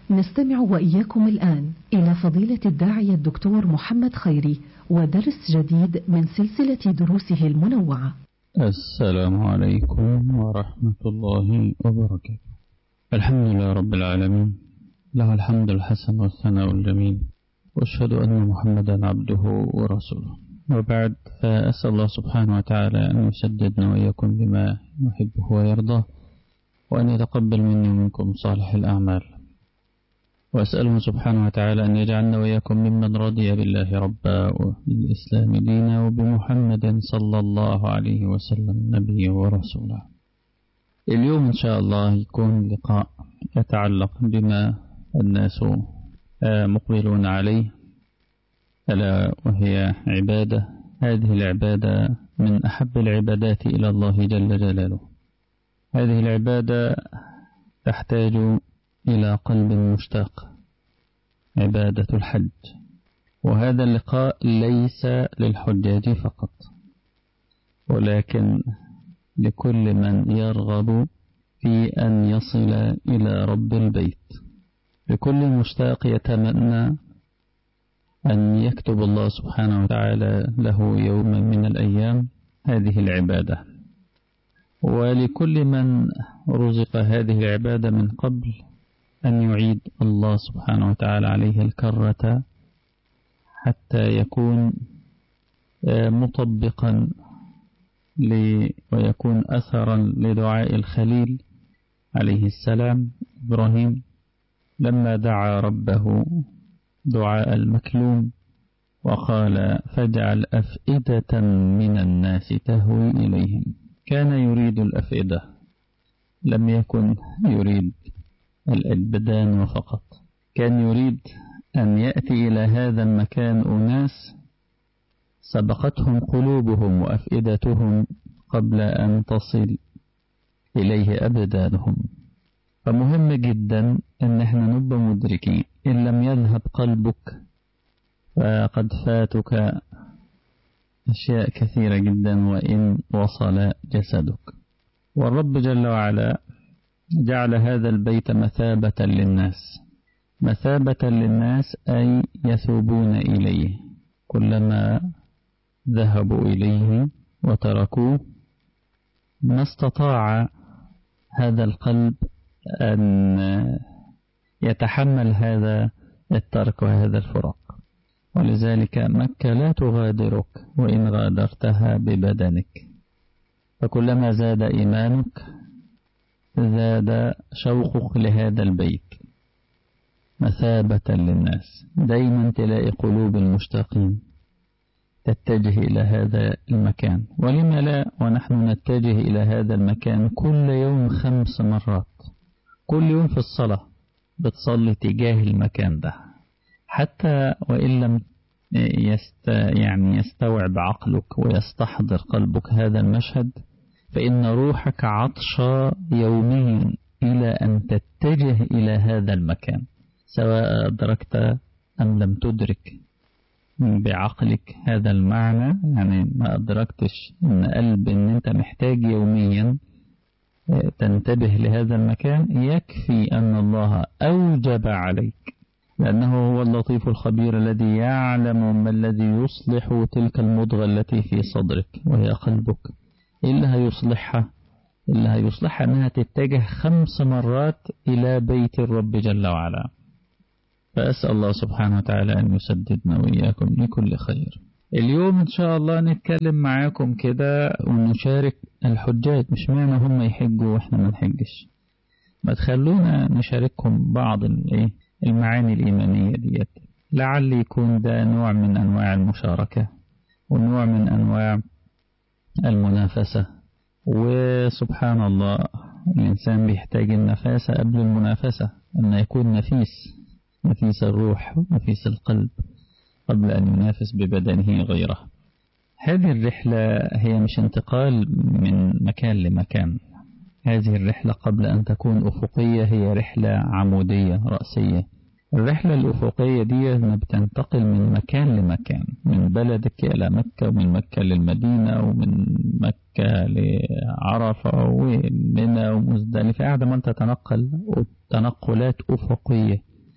نستمع وإياكم الآن إلى فضيلة الداعية الدكتور محمد خيري ودرس جديد من سلسلة دروسه المنوعة السلام عليكم ورحمة الله وبركاته الحمد لله رب العالمين له الحمد الحسن والثناء الجميل واشهد أن محمدا عبده ورسوله وبعد فأسأل الله سبحانه وتعالى أن يسددنا وإياكم بما يحبه ويرضاه وأن يتقبل مني ومنكم صالح الأعمال وأسأله سبحانه وتعالى أن يجعلنا وإياكم ممن رضي بالله ربا وبالإسلام دينا وبمحمد صلى الله عليه وسلم نبيا ورسولا اليوم إن شاء الله يكون لقاء يتعلق بما الناس مقبلون عليه ألا وهي عبادة هذه العبادة من أحب العبادات إلى الله جل جلاله هذه العبادة تحتاج إلى قلب مشتاق عبادة الحج وهذا اللقاء ليس للحجاج فقط ولكن لكل من يرغب في أن يصل إلى رب البيت لكل مشتاق يتمنى أن يكتب الله سبحانه وتعالى له يوما من الأيام هذه العبادة ولكل من رزق هذه العبادة من قبل أن يعيد الله سبحانه وتعالى عليه الكرة حتى يكون مطبقا ويكون أثرا لدعاء الخليل عليه السلام إبراهيم لما دعا ربه دعاء المكلوم وقال فاجعل أفئدة من الناس تهوي إليهم كان يريد الأفئدة لم يكن يريد الأجبدان فقط كان يريد أن يأتي إلى هذا المكان أناس سبقتهم قلوبهم وأفئدتهم قبل أن تصل إليه أبدانهم فمهم جدا أن احنا نبقى مدركين إن لم يذهب قلبك فقد فاتك أشياء كثيرة جدا وإن وصل جسدك والرب جل وعلا جعل هذا البيت مثابة للناس مثابة للناس أي يثوبون إليه كلما ذهبوا إليه وتركوه ما استطاع هذا القلب أن يتحمل هذا الترك وهذا الفراق ولذلك مكة لا تغادرك وإن غادرتها ببدنك فكلما زاد إيمانك زاد شوقك لهذا البيت مثابة للناس دايما تلاقي قلوب المشتاقين تتجه إلى هذا المكان ولما لا ونحن نتجه إلى هذا المكان كل يوم خمس مرات كل يوم في الصلاة بتصلي تجاه المكان ده حتى وإن لم يست يعني يستوعب عقلك ويستحضر قلبك هذا المشهد فإن روحك عطشى يوميا إلى أن تتجه إلى هذا المكان سواء أدركت أم لم تدرك بعقلك هذا المعنى يعني ما أدركتش أن قلب أن أنت محتاج يوميا تنتبه لهذا المكان يكفي أن الله أوجب عليك لأنه هو اللطيف الخبير الذي يعلم ما الذي يصلح تلك المضغة التي في صدرك وهي قلبك إيه اللي هيصلحها اللي هيصلحها أنها تتجه خمس مرات إلى بيت الرب جل وعلا فأسأل الله سبحانه وتعالى أن يسددنا وإياكم لكل خير اليوم إن شاء الله نتكلم معاكم كده ونشارك الحجاج مش معنى هم يحجوا وإحنا ما نحجش ما تخلونا نشارككم بعض المعاني الإيمانية ديت لعل يكون ده نوع من أنواع المشاركة ونوع من أنواع المنافسة وسبحان الله الإنسان بيحتاج النفاسة قبل المنافسة أن يكون نفيس نفيس الروح ونفيس القلب قبل أن ينافس ببدنه غيره هذه الرحلة هي مش انتقال من مكان لمكان هذه الرحلة قبل أن تكون أفقية هي رحلة عمودية رأسية الرحلة الأفقية دي بتنتقل من مكان لمكان من بلدك إلى مكة ومن مكة للمدينة ومن مكة لعرفة ومنى ومزدلفة قاعدة ما تتنقل تنقلات أفقية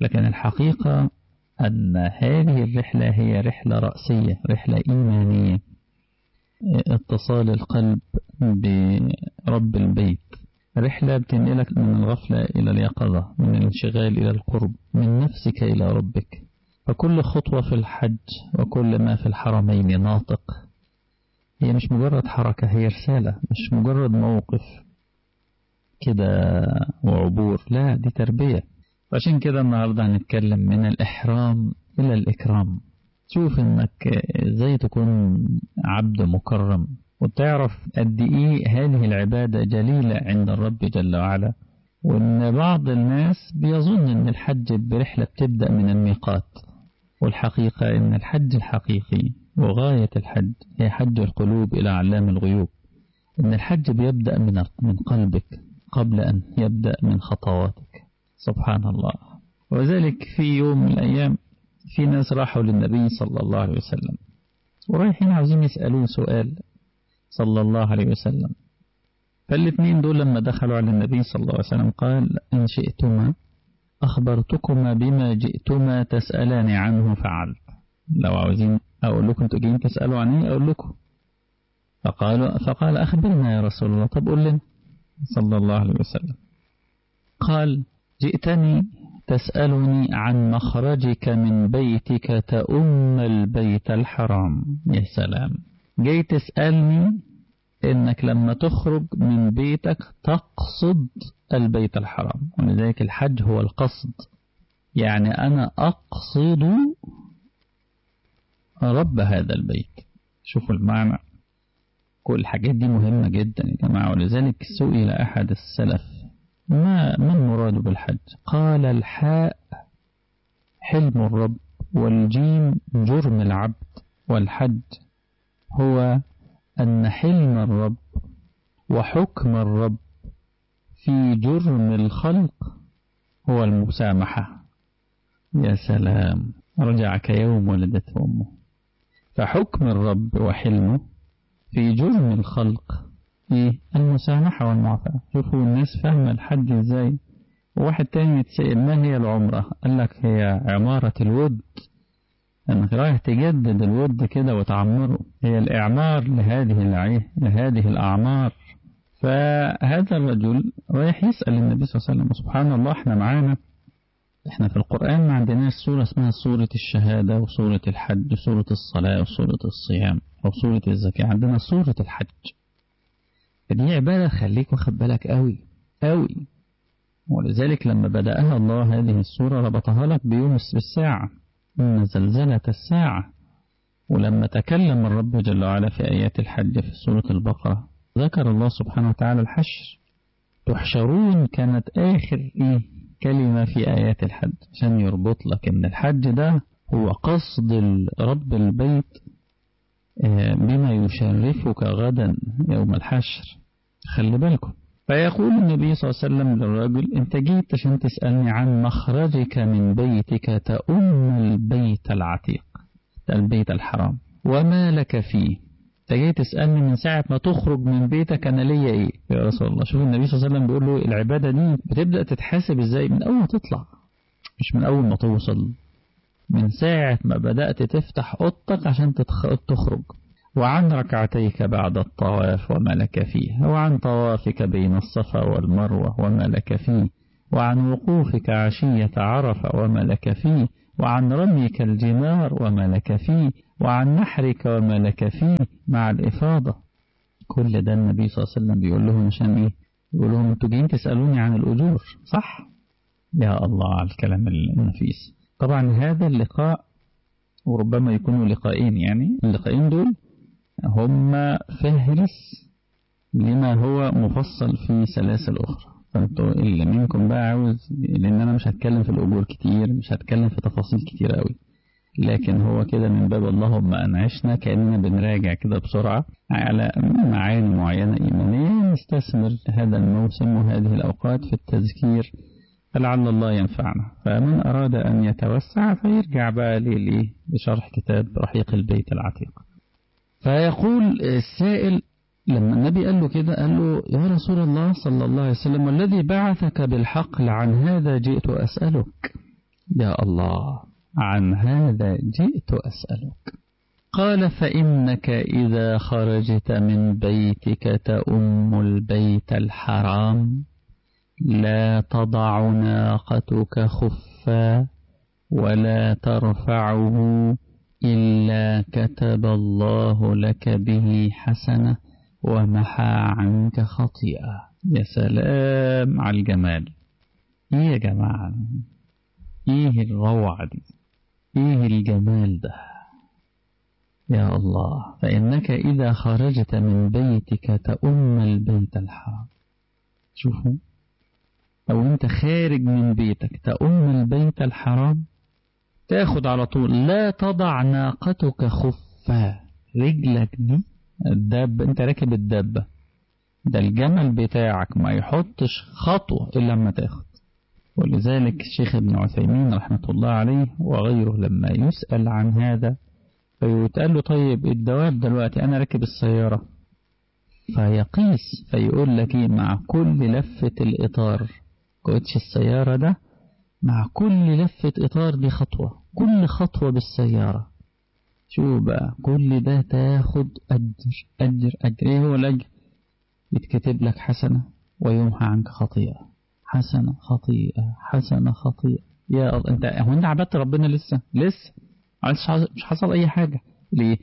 لكن الحقيقة أن هذه الرحلة هي رحلة رأسية رحلة إيمانية اتصال القلب برب البيت رحلة بتنقلك من الغفلة إلى اليقظة من الانشغال إلى القرب من نفسك إلى ربك فكل خطوة في الحج وكل ما في الحرمين ناطق هي مش مجرد حركة هي رسالة مش مجرد موقف كده وعبور لا دي تربية عشان كده النهاردة هنتكلم من الإحرام إلى الإكرام تشوف إنك إزاي تكون عبد مكرم وتعرف قد إيه هذه العبادة جليلة عند الرب جل وعلا وإن بعض الناس بيظن إن الحج برحلة بتبدأ من الميقات والحقيقة إن الحج الحقيقي وغاية الحج هي حج القلوب إلى علام الغيوب إن الحج بيبدأ من من قلبك قبل أن يبدأ من خطواتك سبحان الله وذلك في يوم من الأيام في ناس راحوا للنبي صلى الله عليه وسلم ورايحين عاوزين يسألون سؤال صلى الله عليه وسلم فالاثنين دول لما دخلوا على النبي صلى الله عليه وسلم قال إن شئتما أخبرتكما بما جئتما تسألان عنه فعلت لو عاوزين أقول لكم تجين تسألوا عنه أقول لكم فقالوا فقال أخبرنا يا رسول الله طب قل لنا صلى الله عليه وسلم قال جئتني تسألني عن مخرجك من بيتك تأم البيت الحرام يا سلام جاي تسألني إنك لما تخرج من بيتك تقصد البيت الحرام ولذلك الحج هو القصد يعني أنا أقصد رب هذا البيت شوفوا المعنى كل الحاجات دي مهمة جدا يا جماعة ولذلك سئل أحد السلف ما ما المراد بالحج قال الحاء حلم الرب والجيم جرم العبد والحج هو أن حلم الرب وحكم الرب في جرم الخلق هو المسامحة يا سلام رجع كيوم ولدته أمه فحكم الرب وحلمه في جرم الخلق إيه المسامحة والمعافاة شوفوا الناس فاهمة الحج إزاي وواحد تاني يتسأل ما هي العمرة قال لك هي عمارة الود انك رايح تجدد الود كده وتعمره هي الإعمار لهذه العيه لهذه الأعمار فهذا الرجل رايح يسأل النبي صلى الله عليه وسلم سبحان الله احنا معانا احنا في القرآن ما عندناش سورة اسمها سورة الشهادة وسورة الحج وسورة الصلاة وسورة الصيام أو سورة الزكاة عندنا سورة الحج دي عبادة خليك واخد بالك قوي قوي ولذلك لما بدأها الله هذه السورة ربطها لك بيوم بالساعة إن زلزلة الساعة ولما تكلم الرب جل وعلا في آيات الحج في سورة البقرة ذكر الله سبحانه وتعالى الحشر تحشرون كانت آخر إيه كلمة في آيات الحج عشان يربط لك إن الحج ده هو قصد رب البيت بما يشرفك غدا يوم الحشر خلي بالكم فيقول النبي صلى الله عليه وسلم للرجل انت جيت عشان تسألني عن مخرجك من بيتك تأم البيت العتيق البيت الحرام وما لك فيه انت جاي تسألني من ساعة ما تخرج من بيتك أنا ليا إيه يا رسول الله شوف النبي صلى الله عليه وسلم بيقول له العبادة دي بتبدأ تتحاسب إزاي من أول ما تطلع مش من أول ما توصل من ساعة ما بدأت تفتح أوضتك عشان تخرج وعن ركعتيك بعد الطواف وما لك فيه وعن طوافك بين الصفا والمروة وما لك فيه وعن وقوفك عشية عرفة وما لك فيه وعن رميك الجمار وما لك فيه وعن نحرك وما لك فيه مع الإفاضة كل ده النبي صلى الله عليه وسلم بيقول لهم عشان إيه يقول لهم انتوا جايين تسألوني عن الأجور صح يا الله على الكلام النفيس طبعا هذا اللقاء وربما يكونوا لقاءين يعني اللقاءين دول هم فهرس لما هو مفصل في سلاسل أخرى فانتوا اللي منكم بقى عاوز لأن أنا مش هتكلم في الأجور كتير مش هتكلم في تفاصيل كتير قوي لكن هو كده من باب اللهم أنعشنا كأننا بنراجع كده بسرعة على معاني معينة إيمانية نستثمر هذا الموسم وهذه الأوقات في التذكير فلعل الله ينفعنا فمن أراد أن يتوسع فيرجع بقى ليه لشرح كتاب رحيق البيت العتيق فيقول السائل لما النبي قال له كده قال له يا رسول الله صلى الله عليه وسلم والذي بعثك بالحق عن هذا جئت أسألك يا الله عن هذا جئت أسألك قال فإنك إذا خرجت من بيتك تؤم البيت الحرام لا تضع ناقتك خفا ولا ترفعه إلا كتب الله لك به حسنة ومحى عنك خطيئة يا سلام على الجمال ايه يا جماعة ايه الروعة دي ايه الجمال ده يا الله فإنك إذا خرجت من بيتك تؤم البيت الحرام شوفوا أو أنت خارج من بيتك تؤم البيت الحرام تاخد على طول لا تضع ناقتك خفا رجلك دي الدب انت راكب الدابة ده الجمل بتاعك ما يحطش خطوة إلا لما تاخد ولذلك الشيخ ابن عثيمين رحمة الله عليه وغيره لما يسأل عن هذا فيتقال له طيب الدواب دلوقتي أنا راكب السيارة فيقيس فيقول لك مع كل لفة الإطار كوتش السيارة ده مع كل لفة إطار دي خطوة كل خطوة بالسيارة شو بقى كل ده تاخد أجر أجر أجر إيه هو الأجر يتكتب لك حسنة ويمحى عنك خطيئة حسنة خطيئة حسنة خطيئة يا الله انت هو انت عبدت ربنا لسه لسه مش حصل اي حاجة ليه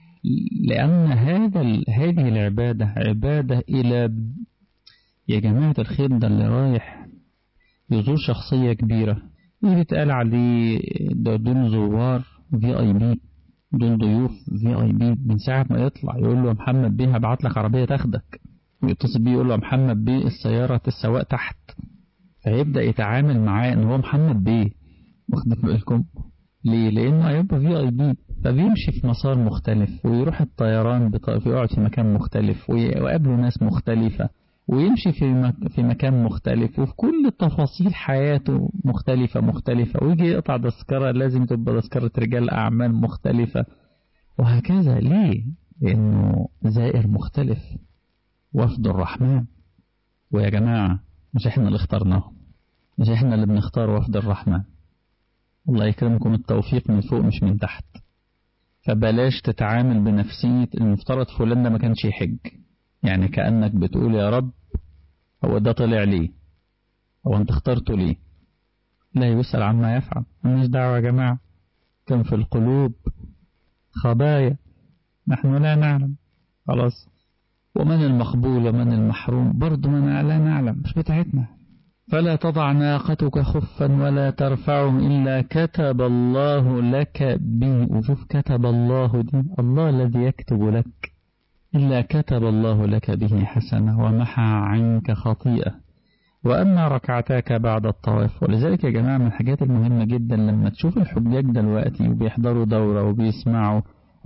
لأن هذا هذه العبادة عبادة إلى يا جماعة الخير ده اللي رايح يزور شخصية كبيرة اللي بيتقال عليه دول زوار في اي بي دول ضيوف في اي بي من ساعة ما يطلع يقول له محمد بيه هبعت لك عربية تاخدك ويتصل بيه يقول له محمد بيه السيارة السواق تحت فيبدأ يتعامل معاه ان هو محمد بيه واخدك بالكم ليه لانه هيبقى في اي بي فبيمشي في مسار مختلف ويروح الطيران ويقعد في مكان مختلف ويقابله ناس مختلفة ويمشي في مك... في مكان مختلف وفي كل تفاصيل حياته مختلفة مختلفة ويجي يقطع تذكرة لازم تبقى تذكرة رجال أعمال مختلفة وهكذا ليه؟ لأنه زائر مختلف وفد الرحمن ويا جماعة مش احنا اللي اخترناهم مش احنا اللي بنختار وفد الرحمن الله يكرمكم التوفيق من فوق مش من تحت فبلاش تتعامل بنفسية المفترض فلان ده ما كانش يحج يعني كأنك بتقول يا رب هو ده طلع ليه هو انت اخترته ليه لا يسأل عما يفعل مالناش دعوة يا جماعة كان في القلوب خبايا نحن لا نعلم خلاص ومن المقبول ومن المحروم برضه ما لا نعلم مش بتاعتنا فلا تضع ناقتك خفا ولا ترفعه إلا كتب الله لك به وشوف كتب الله دي الله الذي يكتب لك إلا كتب الله لك به حسنة ومحى عنك خطيئة وأما ركعتاك بعد الطواف ولذلك يا جماعة من الحاجات المهمة جدا لما تشوف الحجاج دلوقتي وبيحضروا دورة وبيسمعوا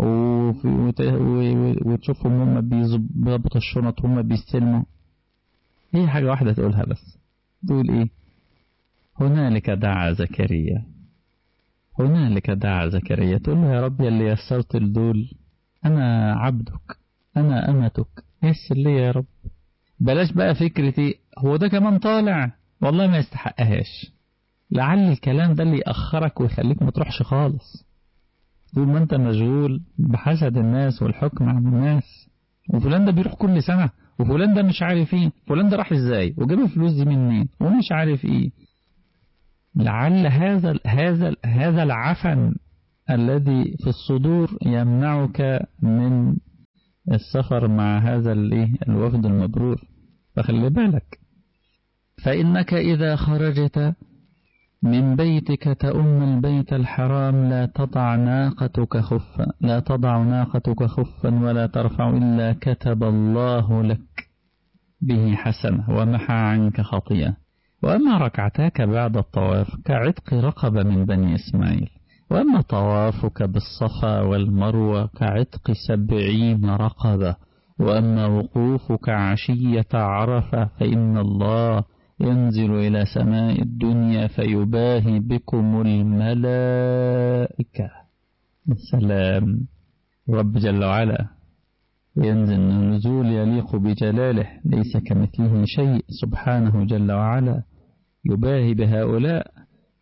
وتشوفهم هم بيظبطوا الشنط وهم بيستلموا هي حاجة واحدة تقولها بس تقول إيه هنالك دعا زكريا هنالك دعا زكريا تقول له يا رب اللي يسرت الدول أنا عبدك أنا أمتك يسر لي يا رب بلاش بقى فكرتي هو ده كمان طالع والله ما يستحقهاش لعل الكلام ده اللي يأخرك ويخليك ما تروحش خالص طول ما انت مشغول بحسد الناس والحكم على الناس وفلان ده بيروح كل سنة وفلان ده مش عارف ايه فلان ده راح ازاي وجاب الفلوس دي منين ومش عارف ايه لعل هذا هذا هذا العفن الذي في الصدور يمنعك من السفر مع هذا الوفد المبرور فخلي بالك فإنك إذا خرجت من بيتك تؤم البيت الحرام لا تضع ناقتك خفا لا تضع ناقتك خفا ولا ترفع إلا كتب الله لك به حسنة ومحى عنك خطيئة وأما ركعتاك بعد الطواف كعتق رقبة من بني إسماعيل وأما طوافك بالصفا والمروة كعتق سبعين رقبة وأما وقوفك عشية عرفة فإن الله ينزل إلى سماء الدنيا فيباهي بكم الملائكة السلام رب جل وعلا ينزل نزول يليق بجلاله ليس كمثله شيء سبحانه جل وعلا يباهي بهؤلاء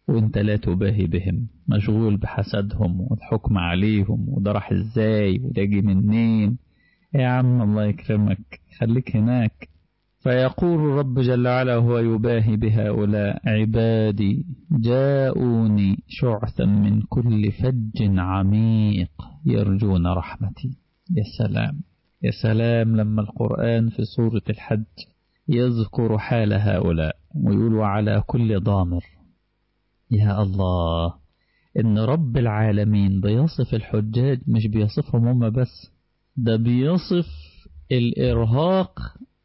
وانت لا تباهي بهم مشغول بحسدهم والحكم عليهم وده راح ازاي وده جه منين يا عم الله يكرمك خليك هناك فيقول الرب جل وعلا وهو يباهي بهؤلاء عبادي جاءوني شعثا من كل فج عميق يرجون رحمتي يا سلام يا سلام لما القرآن في سورة الحج يذكر حال هؤلاء ويقول وعلى كل ضامر يا الله إن رب العالمين بيصف الحجاج مش بيصفهم هم بس ده بيصف الإرهاق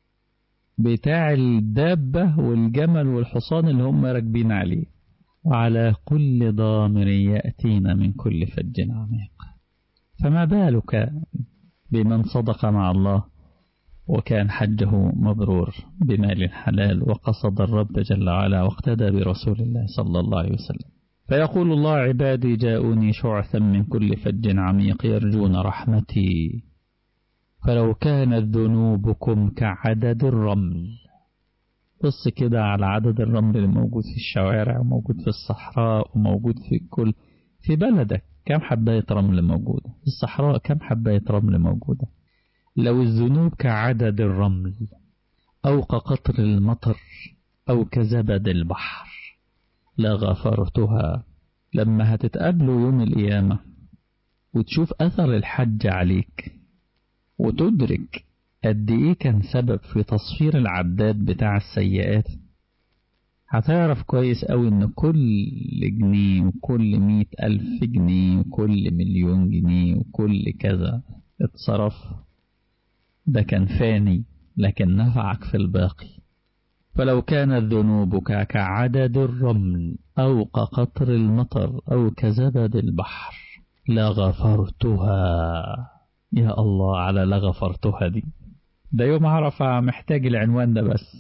بتاع الدابة والجمل والحصان اللي هم راكبين عليه وعلى كل ضامر يأتين من كل فج عميق فما بالك بمن صدق مع الله وكان حجه مبرور بمال حلال وقصد الرب جل وعلا واقتدى برسول الله صلى الله عليه وسلم فيقول الله عبادي جاءوني شعثا من كل فج عميق يرجون رحمتي فلو كانت ذنوبكم كعدد الرمل بص كده على عدد الرمل اللي موجود في الشوارع وموجود في الصحراء وموجود في كل في بلدك كم حباية رمل موجودة في الصحراء كم حباية رمل موجودة لو الذنوب كعدد الرمل أو كقطر المطر أو كزبد البحر لغفرتها لما هتتقابلوا يوم القيامة وتشوف أثر الحج عليك وتدرك قد إيه كان سبب في تصفير العداد بتاع السيئات هتعرف كويس أوي إن كل جنيه وكل مئة ألف جنيه وكل مليون جنيه وكل كذا اتصرف ده كان فاني لكن نفعك في الباقي فلو كانت ذنوبك كعدد الرمل أو كقطر المطر أو كزبد البحر لغفرتها يا الله على لغفرتها دي ده يوم عرفة محتاج العنوان ده بس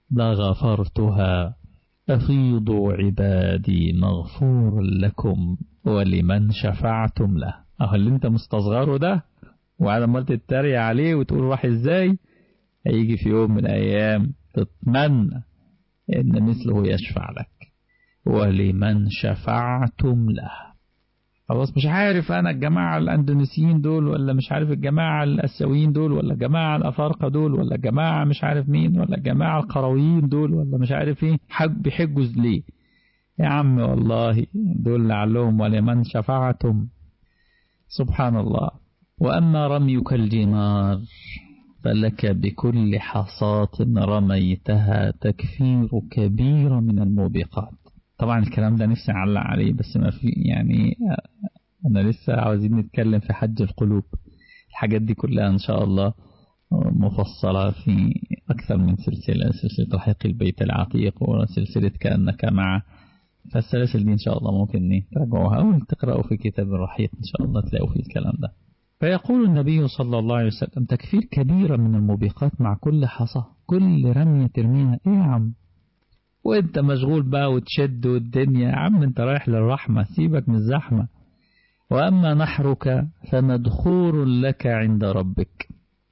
لغفرتها أفيضوا عبادي مغفور لكم ولمن شفعتم له أهو اللي انت مستصغره ده وعلى ما تتريق عليه وتقول راح ازاي هيجي في يوم من الأيام تتمنى إن مثله يشفع لك ولمن شفعتم له خلاص مش عارف أنا الجماعة الأندونيسيين دول ولا مش عارف الجماعة الآسيويين دول ولا الجماعة الأفارقة دول ولا الجماعة مش عارف مين ولا الجماعة القرويين دول ولا مش عارف إيه حج بيحجوا ليه يا عم والله دول لعلهم ولمن شفعتم سبحان الله وأما رميك الجمار فلك بكل حصاة رميتها تكفير كبير من الموبقات طبعا الكلام ده نفسي أعلق عليه بس ما في يعني أنا لسه عاوزين نتكلم في حج القلوب الحاجات دي كلها إن شاء الله مفصلة في أكثر من سلسلة سلسلة رحيق البيت العتيق وسلسلة كأنك مع فالسلاسل دي إن شاء الله ممكن تراجعوها أو تقرأوا في كتاب الرحيق إن شاء الله تلاقوا فيه الكلام ده فيقول النبي صلى الله عليه وسلم تكفير كبيرة من الموبقات مع كل حصى كل رمية ترميها ايه يا عم وانت مشغول بقى وتشد والدنيا يا عم انت رايح للرحمة سيبك من الزحمة وأما نحرك فمدخور لك عند ربك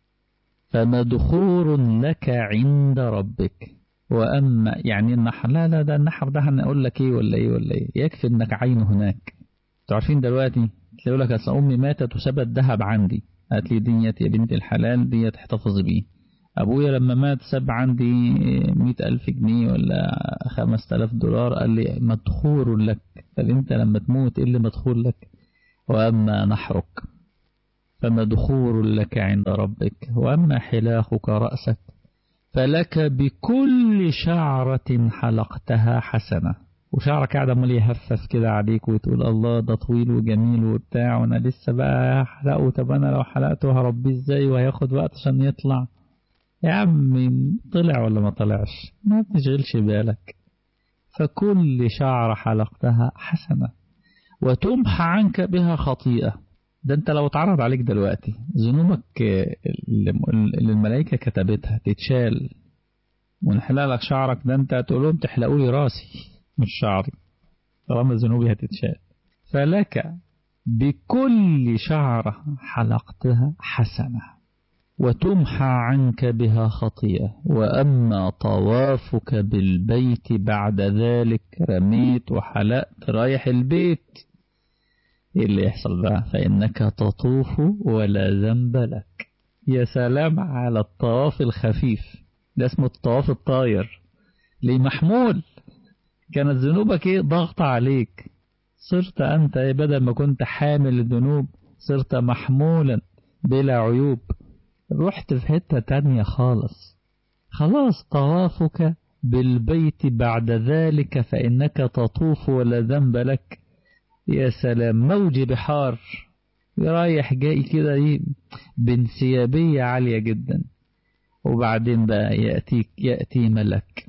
فمدخور لك عند ربك وأما يعني النحر لا لا ده النحر ده هنقول لك ايه ولا ايه ولا ايه يكفي انك عينه هناك تعرفين دلوقتي تلاقي لك أصل أمي ماتت وسابت ذهب عندي قالت لي ديت يا بنت الحلال ديت احتفظي بيه أبويا لما مات ساب عندي مئة ألف جنيه ولا خمسة آلاف دولار قال لي مدخور لك قال أنت لما تموت إيه اللي مدخور لك وأما نحرك فمدخور لك عند ربك وأما حلاخك رأسك فلك بكل شعرة حلقتها حسنة وشعرك قاعد عمال يهفف كده عليك وتقول الله ده طويل وجميل وبتاع وانا لسه بقى هحلقه طب انا لو حلقته هربيه ازاي وهياخد وقت عشان يطلع يا عم طلع ولا ما طلعش ما تشغلش بالك فكل شعر حلقتها حسنة وتمحى عنك بها خطيئة ده انت لو اتعرض عليك دلوقتي ذنوبك اللي الملائكة كتبتها تتشال ونحلق لك شعرك ده انت تقول لهم تحلقوا لي راسي مش شعري طالما ذنوبي هتتشال فلك بكل شعرة حلقتها حسنة وتمحى عنك بها خطيئة وأما طوافك بالبيت بعد ذلك رميت وحلقت رايح البيت إيه اللي يحصل بقى فإنك تطوف ولا ذنب لك يا سلام على الطواف الخفيف ده اسمه الطواف الطاير ليه محمول كانت ذنوبك ايه ضغط عليك صرت أنت بدل ما كنت حامل الذنوب صرت محمولا بلا عيوب رحت في حتة تانية خالص خلاص طوافك بالبيت بعد ذلك فإنك تطوف ولا ذنب لك يا سلام موج بحار رايح جاي كده ايه بانسيابية عالية جدا وبعدين بقى يأتيك يأتي ملك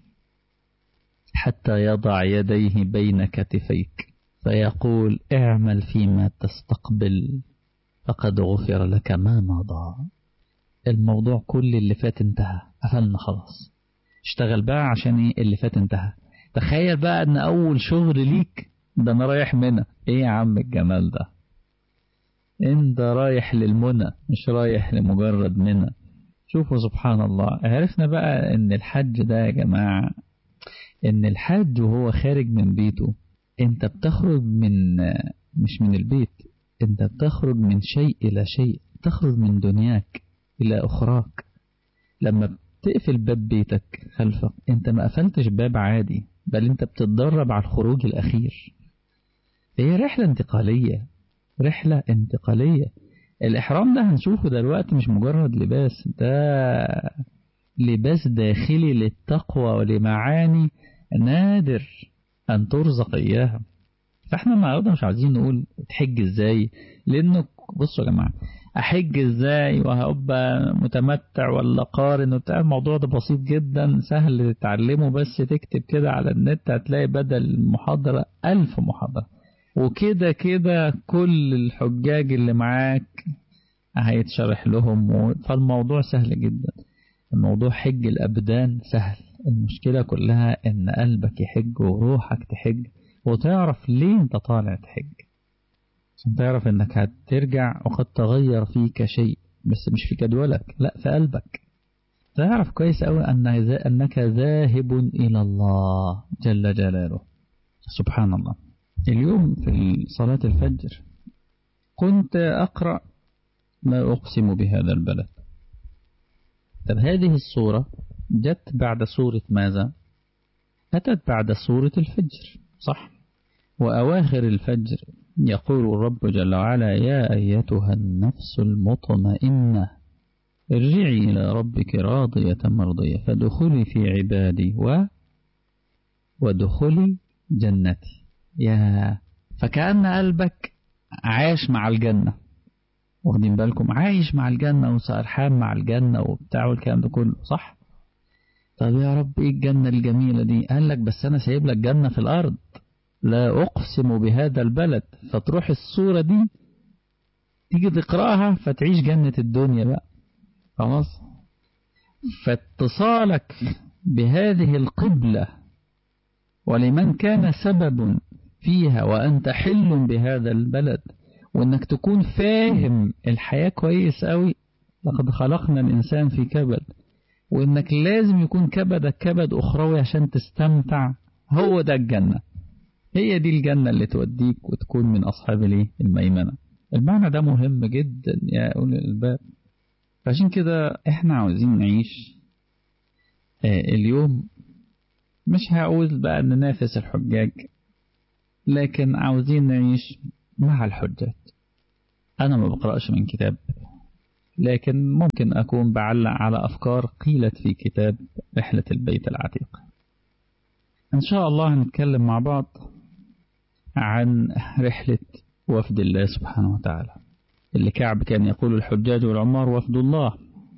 حتى يضع يديه بين كتفيك فيقول اعمل فيما تستقبل فقد غفر لك ما مضى الموضوع كل اللي فات انتهى قفلنا خلاص اشتغل بقى عشان ايه اللي فات انتهى تخيل بقى ان اول شغل ليك ده انا رايح منى ايه يا عم الجمال ده انت رايح للمنى مش رايح لمجرد منى شوفوا سبحان الله عرفنا بقى ان الحج ده يا جماعة ان الحج وهو خارج من بيته انت بتخرج من مش من البيت انت بتخرج من شيء الى شيء تخرج من دنياك الى اخراك لما بتقفل باب بيتك خلفك انت ما قفلتش باب عادي بل انت بتتدرب على الخروج الاخير هي رحلة انتقالية رحلة انتقالية الإحرام ده هنشوفه دلوقتي مش مجرد لباس ده لباس داخلي للتقوى ولمعاني نادر أن ترزق إياها فإحنا النهارده مش عايزين نقول تحج إزاي لأنه بصوا يا جماعة أحج إزاي وهبقى متمتع ولا قارن وبتاع الموضوع ده بسيط جدا سهل تتعلمه بس تكتب كده على النت هتلاقي بدل المحاضرة ألف محاضرة وكده كده كل الحجاج اللي معاك هيتشرح لهم فالموضوع سهل جدا الموضوع حج الأبدان سهل المشكلة كلها إن قلبك يحج وروحك تحج وتعرف ليه أنت طالع تحج عشان تعرف إنك هترجع وقد تغير فيك شيء بس مش في جدولك لا في قلبك تعرف كويس أوي أن أنك ذاهب إلى الله جل جلاله سبحان الله اليوم في صلاة الفجر كنت أقرأ ما أقسم بهذا البلد طب هذه الصورة جت بعد سورة ماذا أتت بعد سورة الفجر صح وأواخر الفجر يقول الرب جل وعلا يا أيتها النفس المطمئنة ارجعي إلى ربك راضية مرضية فدخلي في عبادي و ودخلي جنتي يا فكأن قلبك عاش مع الجنة واخدين بالكم عايش مع الجنة وسرحان مع الجنة وبتاع والكلام ده كله صح طب يا رب ايه الجنة الجميلة دي قال لك بس انا سايب لك جنة في الارض لا اقسم بهذا البلد فتروح الصورة دي تيجي تقرأها فتعيش جنة الدنيا بقى خلاص فاتصالك بهذه القبلة ولمن كان سبب فيها وأنت حل بهذا البلد وأنك تكون فاهم الحياة كويس قوي لقد خلقنا الإنسان في كبد وأنك لازم يكون كبدك كبد أخروي عشان تستمتع هو ده الجنة هي دي الجنة اللي توديك وتكون من أصحاب الميمنة المعنى ده مهم جدا يا أولي الباب فعشان كده احنا عاوزين نعيش آه اليوم مش هقول بقى ننافس الحجاج لكن عاوزين نعيش مع الحجاج أنا ما بقرأش من كتاب لكن ممكن أكون بعلق على أفكار قيلت في كتاب رحلة البيت العتيق إن شاء الله هنتكلم مع بعض عن رحلة وفد الله سبحانه وتعالى اللي كعب كان يقول الحجاج والعمار وفد الله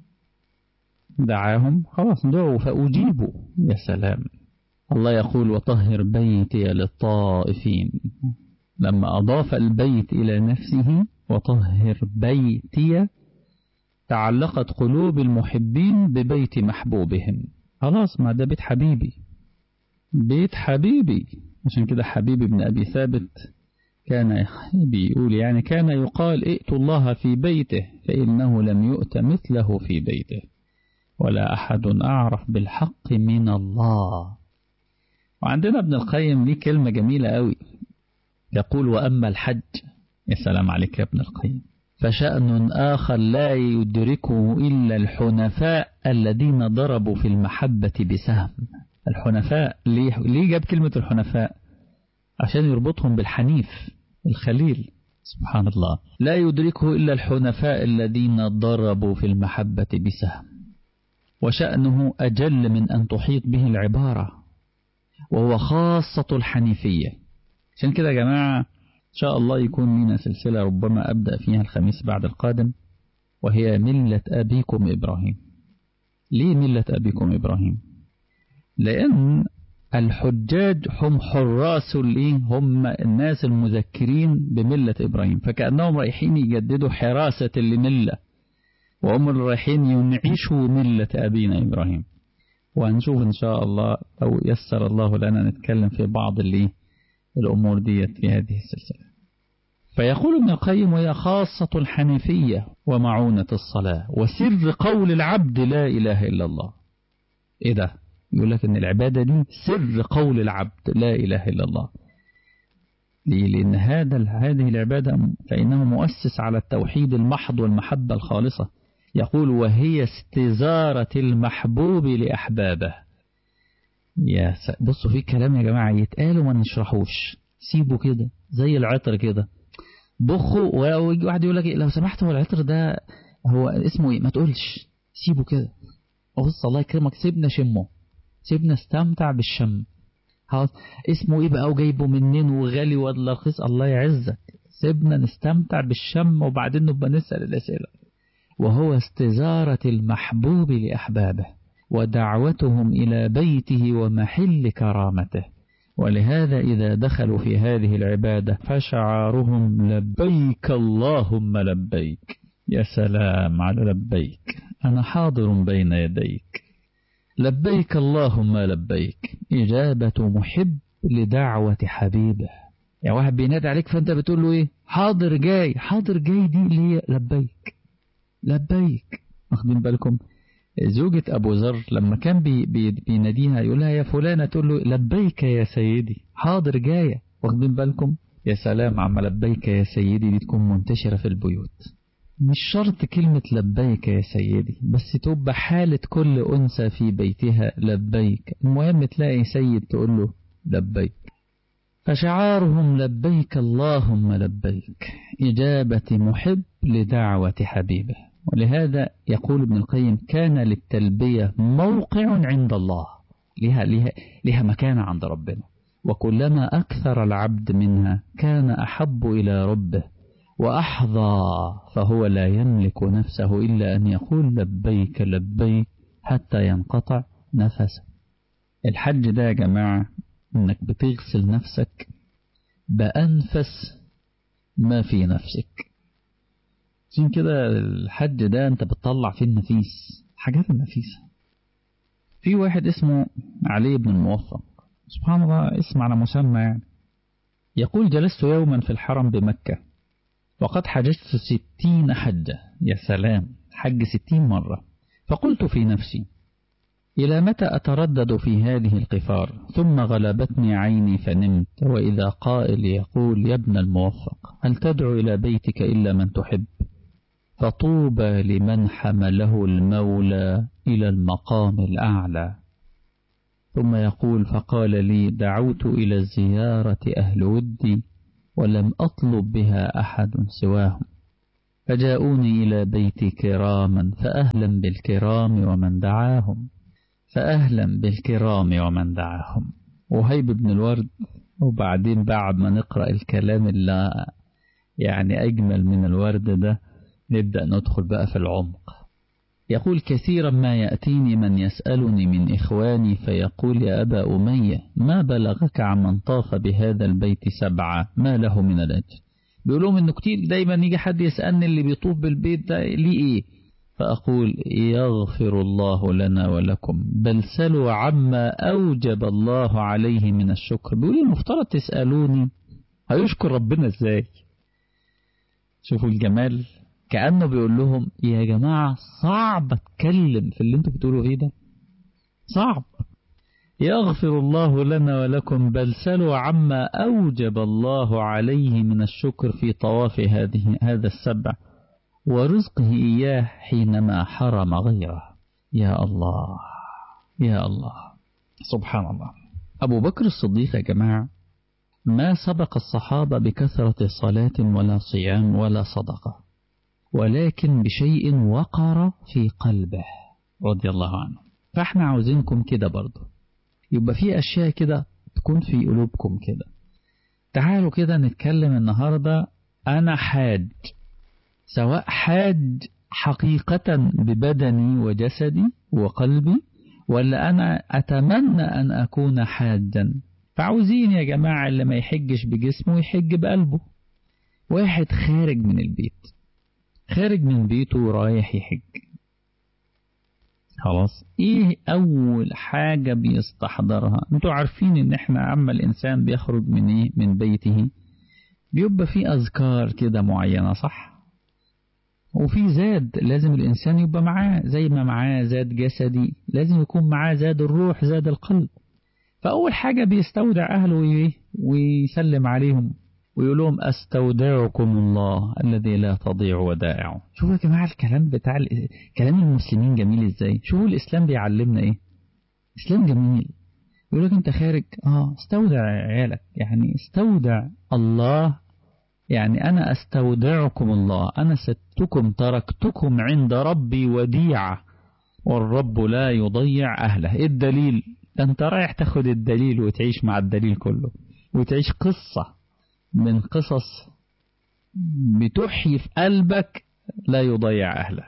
دعاهم خلاص دعوا فأجيبوا يا سلام الله يقول وطهر بيتي للطائفين لما أضاف البيت إلى نفسه وطهر بيتي تعلقت قلوب المحبين ببيت محبوبهم خلاص ما ده بيت حبيبي بيت حبيبي عشان كده حبيبي بن أبي ثابت كان بيقول يعني كان يقال ائتوا الله في بيته فإنه لم يؤت مثله في بيته ولا أحد أعرف بالحق من الله وعندنا ابن القيم ليه كلمة جميلة قوي يقول وأما الحج يا سلام عليك يا ابن القيم فشأن آخر لا يدركه إلا الحنفاء الذين ضربوا في المحبة بسهم الحنفاء ليه, ليه جاب كلمة الحنفاء عشان يربطهم بالحنيف الخليل سبحان الله لا يدركه إلا الحنفاء الذين ضربوا في المحبة بسهم وشأنه أجل من أن تحيط به العبارة وهو خاصة الحنيفية عشان كده يا جماعة إن شاء الله يكون لنا سلسلة ربما أبدأ فيها الخميس بعد القادم وهي ملة أبيكم إبراهيم ليه ملة أبيكم إبراهيم لأن الحجاج هم حراس هم الناس المذكرين بملة إبراهيم فكأنهم رايحين يجددوا حراسة الملة وهم اللي رايحين ينعشوا ملة أبينا إبراهيم وهنشوف إن شاء الله أو يسر الله لنا نتكلم في بعض اللي الأمور ديت في هذه السلسلة فيقول ابن القيم وهي خاصة الحنيفية ومعونة الصلاة وسر قول العبد لا إله إلا الله إيه ده يقول لك إن العبادة دي سر قول العبد لا إله إلا الله ليه؟ لأن هذا هذه العبادة فإنه مؤسس على التوحيد المحض والمحبة الخالصة يقول وهي استزارة المحبوب لأحبابه يا س... بصوا في كلام يا جماعة يتقال وما نشرحوش سيبه كده زي العطر كده بخوا ويجي واحد يقول لك لو سمحت هو العطر ده هو اسمه ايه ما تقولش سيبه كده بص الله يكرمك سيبنا شمه سيبنا استمتع بالشم خلاص اسمه ايه بقى وجايبه منين وغالي ولا رخيص الله يعزك سيبنا نستمتع بالشم وبعدين نبقى نسأل الأسئلة وهو استزارة المحبوب لأحبابه ودعوتهم إلى بيته ومحل كرامته ولهذا إذا دخلوا في هذه العبادة فشعارهم لبيك اللهم لبيك يا سلام على لبيك أنا حاضر بين يديك لبيك اللهم لبيك إجابة محب لدعوة حبيبه يعني واحد بينادي عليك فأنت بتقول له إيه حاضر جاي حاضر جاي دي اللي هي لبيك لبيك واخدين بالكم زوجة أبو ذر لما كان بي بي بيناديها يقول لها يا فلانة تقول له لبيك يا سيدي حاضر جاية واخدين بالكم يا سلام عم لبيك يا سيدي دي تكون منتشرة في البيوت مش شرط كلمة لبيك يا سيدي بس تبقى حالة كل أنثى في بيتها لبيك المهم تلاقي سيد تقول له لبيك فشعارهم لبيك اللهم لبيك إجابة محب لدعوة حبيبه ولهذا يقول ابن القيم كان للتلبية موقع عند الله لها, لها, لها مكانة عند ربنا وكلما أكثر العبد منها كان أحب إلى ربه وأحظى فهو لا يملك نفسه إلا أن يقول لبيك لبيك حتى ينقطع نفسه الحج ده يا جماعة انك بتغسل نفسك بأنفس ما في نفسك عشان كده الحج ده انت بتطلع فيه النفيس حاجات النفيسة في واحد اسمه علي بن الموفق سبحان الله اسم على مسمى يعني يقول جلست يوما في الحرم بمكة وقد حججت ستين حجة يا سلام حج ستين مرة فقلت في نفسي إلى متى أتردد في هذه القفار ثم غلبتني عيني فنمت وإذا قائل يقول يا ابن الموفق هل تدعو إلى بيتك إلا من تحب فطوبى لمن حمله المولى إلى المقام الأعلى ثم يقول فقال لي دعوت إلى الزيارة أهل ودي ولم أطلب بها أحد سواهم فجاءوني إلى بيتي كراما فأهلا بالكرام ومن دعاهم فأهلا بالكرام ومن دعاهم وهيب بن الورد وبعدين بعد ما نقرأ الكلام اللي يعني أجمل من الورد ده نبدأ ندخل بقى في العمق يقول كثيرا ما يأتيني من يسألني من إخواني فيقول يا أبا أمية ما بلغك عمن طاف بهذا البيت سبعة ما له من الأجر بيقولون إنه كتير دايما يجي حد يسألني اللي بيطوف بالبيت ده ليه إيه فأقول يغفر الله لنا ولكم بل سلوا عما أوجب الله عليه من الشكر بيقول المفترض تسألوني هيشكر ربنا ازاي شوفوا الجمال كأنه بيقول لهم يا جماعة صعب اتكلم في اللي انتوا بتقولوا ايه ده صعب يغفر الله لنا ولكم بل سلوا عما أوجب الله عليه من الشكر في طواف هذه هذا السبع ورزقه إياه حينما حرم غيره يا الله يا الله سبحان الله أبو بكر الصديق يا جماعة ما سبق الصحابة بكثرة صلاة ولا صيام ولا صدقة ولكن بشيء وقر في قلبه رضي الله عنه فاحنا عاوزينكم كده برضه يبقى في أشياء كده تكون في قلوبكم كده تعالوا كده نتكلم النهاردة أنا حاج سواء حاج حقيقة ببدني وجسدي وقلبي ولا أنا أتمنى أن أكون حاجا فعاوزين يا جماعة اللي ما يحجش بجسمه يحج بقلبه واحد خارج من البيت خارج من بيته ورايح يحج خلاص ايه اول حاجة بيستحضرها انتوا عارفين ان احنا عما الانسان بيخرج من ايه من بيته بيبقى فيه اذكار كده معينة صح وفي زاد لازم الانسان يبقى معاه زي ما معاه زاد جسدي لازم يكون معاه زاد الروح زاد القلب فاول حاجة بيستودع اهله ايه ويسلم عليهم ويقول لهم استودعكم الله الذي لا تضيع ودائعه شوفوا يا جماعه الكلام بتاع كلام المسلمين جميل ازاي شوفوا الاسلام بيعلمنا ايه اسلام جميل يقول لك انت خارج اه استودع عيالك يعني استودع الله يعني انا استودعكم الله انا ستكم تركتكم عند ربي وديعه والرب لا يضيع اهله ايه الدليل ده انت رايح تاخد الدليل وتعيش مع الدليل كله وتعيش قصه من قصص بتحيي في قلبك لا يضيع أهله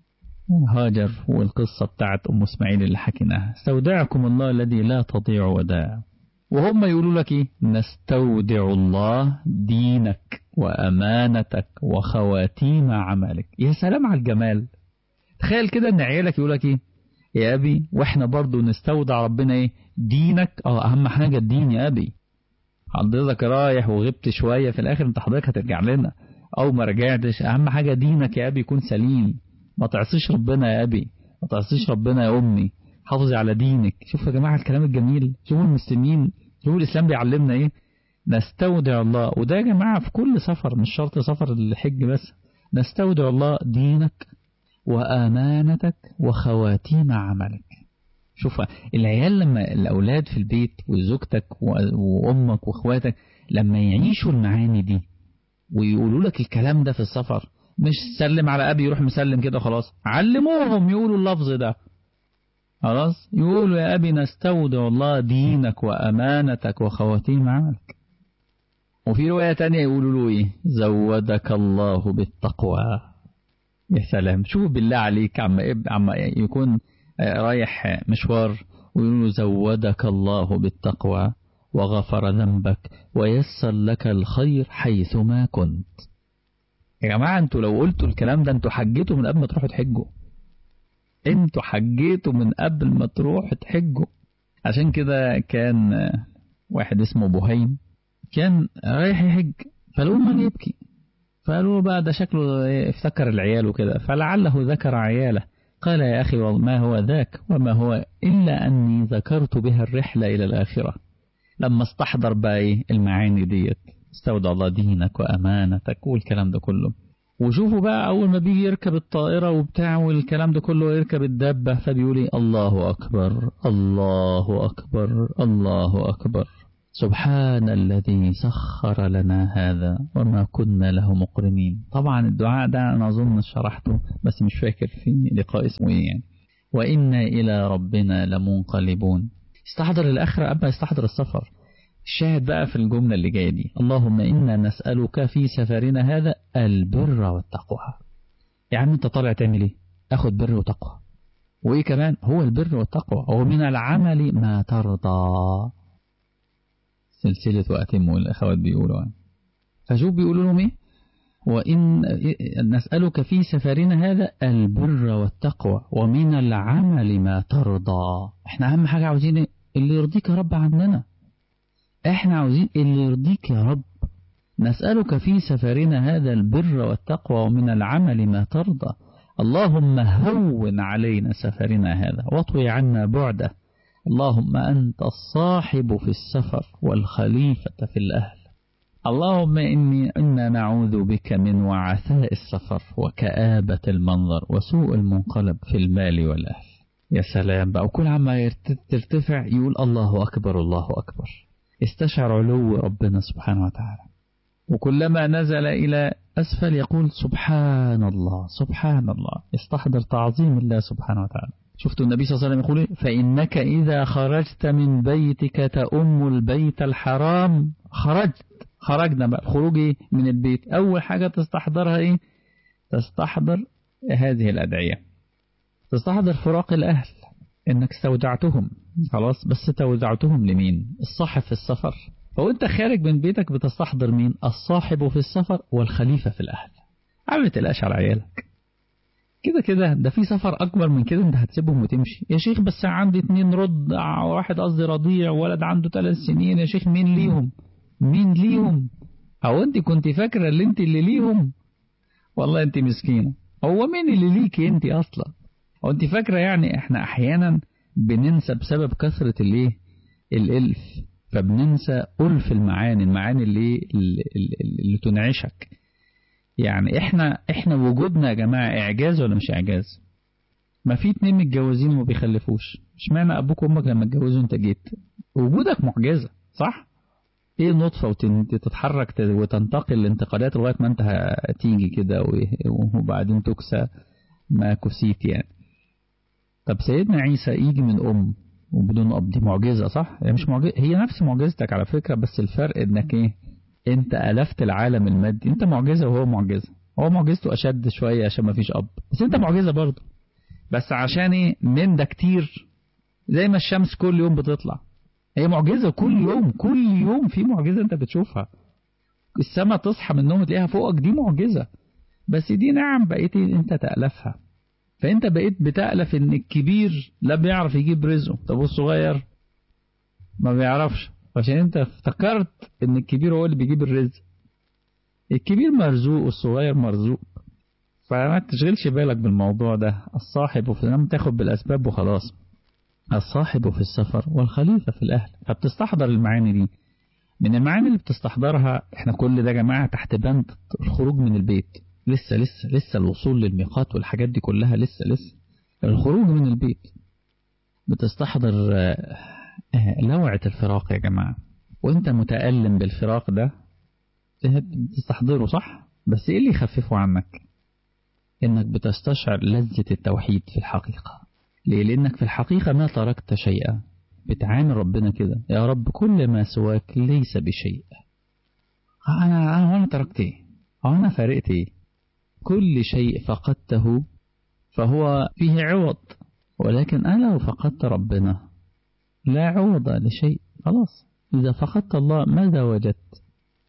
هاجر والقصة بتاعت أم اسماعيل اللي حكيناها استودعكم الله الذي لا تضيع ودائع وهم يقولوا لك إيه نستودع الله دينك وأمانتك وخواتيم عملك يا سلام على الجمال تخيل كده ان عيالك يقول لك ايه يا ابي واحنا برضو نستودع ربنا ايه دينك اه اهم حاجة الدين يا ابي حضرتك رايح وغبت شوية في الآخر أنت حضرتك هترجع لنا أو ما رجعتش أهم حاجة دينك يا أبي يكون سليم ما تعصيش ربنا يا أبي ما تعصيش ربنا يا أمي حافظي على دينك شوفوا يا جماعة الكلام الجميل شوفوا المسلمين شوفوا الإسلام بيعلمنا إيه نستودع الله وده يا جماعة في كل سفر مش شرط سفر الحج بس نستودع الله دينك وأمانتك وخواتيم عملك شوف العيال لما الأولاد في البيت وزوجتك وأمك وأخواتك لما يعيشوا المعاني دي ويقولوا لك الكلام ده في السفر مش سلم على أبي يروح مسلم كده خلاص علموهم يقولوا اللفظ ده خلاص يقولوا يا أبي نستودع الله دينك وأمانتك وخواتيم عملك وفي رواية تانية يقولوا له إيه زودك الله بالتقوى يا سلام شوف بالله عليك عم, عم يكون رايح مشوار ويقولوا زودك الله بالتقوى وغفر ذنبك ويسر لك الخير حيثما كنت يا جماعة انتوا لو قلتوا الكلام ده انتوا حجيتوا من قبل ما تروحوا تحجوا انتوا حجيتوا من قبل ما تروحوا تحجوا عشان كده كان واحد اسمه بهيم كان رايح يحج فلقوا من يبكي فقالوا بقى ده شكله افتكر العيال وكده فلعله ذكر عياله قال يا أخي ما هو ذاك وما هو إلا أني ذكرت بها الرحلة إلى الآخرة لما استحضر بقى المعاني ديت استودع الله دينك وأمانتك والكلام ده كله وشوفوا بقى أول ما بيجي يركب الطائرة وبتاع والكلام ده كله يركب الدابة فبيقول الله أكبر الله أكبر الله أكبر سبحان الذي سخر لنا هذا وما كنا له مقرنين طبعا الدعاء ده أنا أظن شرحته بس مش فاكر في لقاء اسمه إيه يعني وإنا إلى ربنا لمنقلبون استحضر الآخرة قبل ما يستحضر السفر الشاهد بقى في الجملة اللي جاية دي اللهم إنا نسألك في سفرنا هذا البر والتقوى يا عم أنت طالع تعمل إيه أخد بر وتقوى وإيه كمان هو البر والتقوى ومن العمل ما ترضى سلسلة وأتموا الأخوات بيقولوا فشوف بيقولوا لهم إيه وإن نسألك في سفرنا هذا البر والتقوى ومن العمل ما ترضى احنا أهم حاجة عاوزين اللي يرضيك يا رب عننا احنا عاوزين اللي يرضيك يا رب نسألك في سفرنا هذا البر والتقوى ومن العمل ما ترضى اللهم هون علينا سفرنا هذا واطوي عنا بعده اللهم أنت الصاحب في السفر والخليفة في الأهل اللهم إني إنا نعوذ بك من وعثاء السفر وكآبة المنظر وسوء المنقلب في المال والأهل يا سلام بقى وكل عما ترتفع يقول الله أكبر الله أكبر استشعر علو ربنا سبحانه وتعالى وكلما نزل إلى أسفل يقول سبحان الله سبحان الله استحضر تعظيم الله سبحانه وتعالى شفتوا النبي صلى الله عليه وسلم يقول فإنك إذا خرجت من بيتك تأم البيت الحرام خرجت خرجنا بقى الخروج إيه من البيت أول حاجة تستحضرها إيه تستحضر هذه الأدعية تستحضر فراق الأهل إنك استودعتهم خلاص بس استودعتهم لمين الصاحب في السفر فوانت خارج من بيتك بتستحضر مين الصاحب في السفر والخليفة في الأهل عم تقلقش على عيالك كده كده ده في سفر أكبر من كده أنت هتسيبهم وتمشي يا شيخ بس عندي اتنين رضع واحد قصدي رضيع ولد عنده ثلاث سنين يا شيخ مين ليهم مين ليهم أو أنت كنت فاكرة اللي أنت اللي ليهم والله أنت مسكينة هو مين اللي ليكي أنت أصلا هو أنت فاكرة يعني إحنا أحيانا بننسى بسبب كثرة الإيه الإلف فبننسى ألف المعاني المعاني اللي اللي, اللي تنعشك يعني احنا احنا وجودنا يا جماعة اعجاز ولا مش اعجاز ما في اتنين متجوزين وما بيخلفوش اشمعنى ابوك وامك لما اتجوزوا انت جيت وجودك معجزة صح ايه النطفة وتتحرك وتنتقل الانتقالات لغاية ما انت هتيجي كده وبعدين تكسى ما كسيت يعني طب سيدنا عيسى يجي من ام وبدون اب دي معجزة صح هي مش معجزة هي نفس معجزتك على فكرة بس الفرق انك ايه انت ألفت العالم المادي انت معجزة وهو معجزة هو معجزته أشد شوية عشان ما فيش أب بس انت معجزة برضه بس عشان ايه من ده كتير زي ما الشمس كل يوم بتطلع هي معجزة كل يوم كل يوم في معجزة انت بتشوفها السماء تصحى من النوم تلاقيها فوقك دي معجزة بس دي نعم بقيت انت تألفها فانت بقيت بتألف ان الكبير لا بيعرف يجيب رزقه طب والصغير ما بيعرفش عشان انت افتكرت ان الكبير هو اللي بيجيب الرزق الكبير مرزوق والصغير مرزوق فما تشغلش بالك بالموضوع ده الصاحب في لما تاخد بالاسباب وخلاص الصاحب في السفر والخليفة في الاهل فبتستحضر المعاني دي من المعاني اللي بتستحضرها احنا كل ده يا جماعة تحت بند الخروج من البيت لسه لسه لسه الوصول للميقات والحاجات دي كلها لسه لسه الخروج من البيت بتستحضر لوعة الفراق يا جماعة وانت متألم بالفراق ده تستحضره صح بس ايه اللي يخففه عنك انك بتستشعر لذة التوحيد في الحقيقة ليه لانك في الحقيقة ما تركت شيئا بتعامل ربنا كده يا رب كل ما سواك ليس بشيء انا انا وانا تركت ايه او انا فارقت ايه كل شيء فقدته فهو فيه عوض ولكن انا لو فقدت ربنا لا عوض لشيء خلاص إذا فقدت الله ماذا وجدت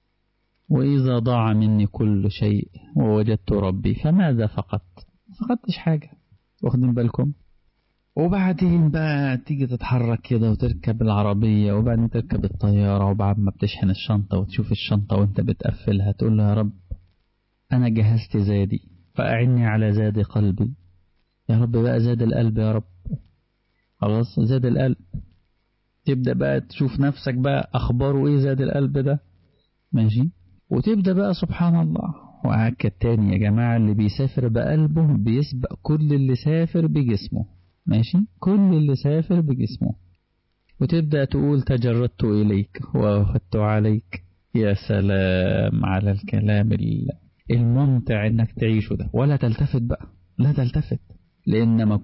وإذا ضاع مني كل شيء ووجدت ربي فماذا فقدت فقدتش حاجة واخدين بالكم وبعدين بقى تيجي تتحرك كده وتركب العربية وبعدين تركب الطيارة وبعد ما بتشحن الشنطة وتشوف الشنطة وانت بتقفلها تقول له يا رب أنا جهزت زادي فأعني على زاد قلبي يا رب بقى زاد القلب يا رب خلاص زاد القلب تبدأ بقى تشوف نفسك بقى أخباره إيه زاد القلب ده ماشي وتبدأ بقى سبحان الله وأكد تاني يا جماعة اللي بيسافر بقلبه بيسبق كل اللي سافر بجسمه ماشي كل اللي سافر بجسمه وتبدأ تقول تجردت إليك وأخذت عليك يا سلام على الكلام الممتع إنك تعيشه ده ولا تلتفت بقى لا تلتفت لأن